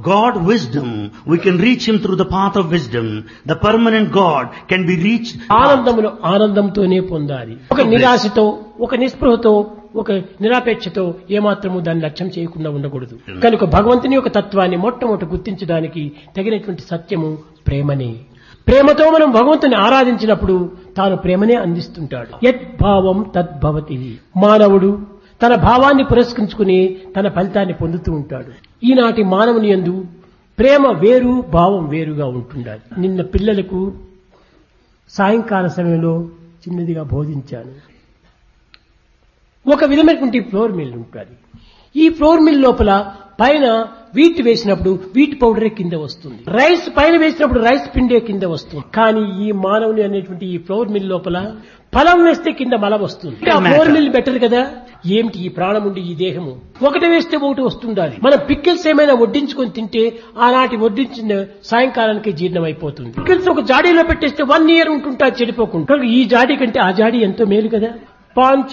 God wisdom, we can reach Him through the path of wisdom. The permanent God can be reached. ఆనందమును ఆనందంతోనే పొందాలి ఒక నిరాశతో ఒక నిస్పృహతో ఒక నిరాపేక్షతో ఏమాత్రము దాన్ని లక్ష్యం చేయకుండా ఉండకూడదు కనుక భగవంతుని యొక్క తత్వాన్ని మొట్టమొదటి గుర్తించడానికి తగినటువంటి సత్యము ప్రేమనే ప్రేమతో మనం భగవంతుని ఆరాధించినప్పుడు తాను ప్రేమనే అందిస్తుంటాడు యద్భావం తద్భవతి మానవుడు తన భావాన్ని పురస్కరించుకుని తన ఫలితాన్ని పొందుతూ ఉంటాడు ఈనాటి మానవుని యందు ప్రేమ వేరు భావం వేరుగా ఉంటుండాలి నిన్న పిల్లలకు సాయంకాల సమయంలో చిన్నదిగా బోధించాను ఒక విధమైనటువంటి ఫ్లోర్ మిల్ ఉంటుంది ఈ ఫ్లోర్ మిల్ లోపల పైన వీట్ వేసినప్పుడు వీట్ పౌడరే కింద వస్తుంది రైస్ పైన వేసినప్పుడు రైస్ పిండే కింద వస్తుంది కానీ ఈ మానవుని అనేటువంటి ఈ ఫ్లోర్ మిల్ లోపల ఫలం వేస్తే కింద మల వస్తుంది ఆ ఫ్లోర్ మిల్ బెటర్ కదా ఏమిటి ఈ ప్రాణం ఉండి ఈ దేహము ఒకటి వేస్తే ఒకటి వస్తుండాలి మనం పిక్కిల్స్ ఏమైనా వడ్డించుకొని తింటే ఆనాటి వడ్డించిన సాయంకాలానికి జీర్ణం అయిపోతుంది పిక్కిల్స్ ఒక జాడీలో పెట్టేస్తే వన్ ఇయర్ ఉంటుంటా చెడిపోకుండా కనుక ఈ జాడీ కంటే ఆ జాడీ ఎంతో మేలు కదా పాంచ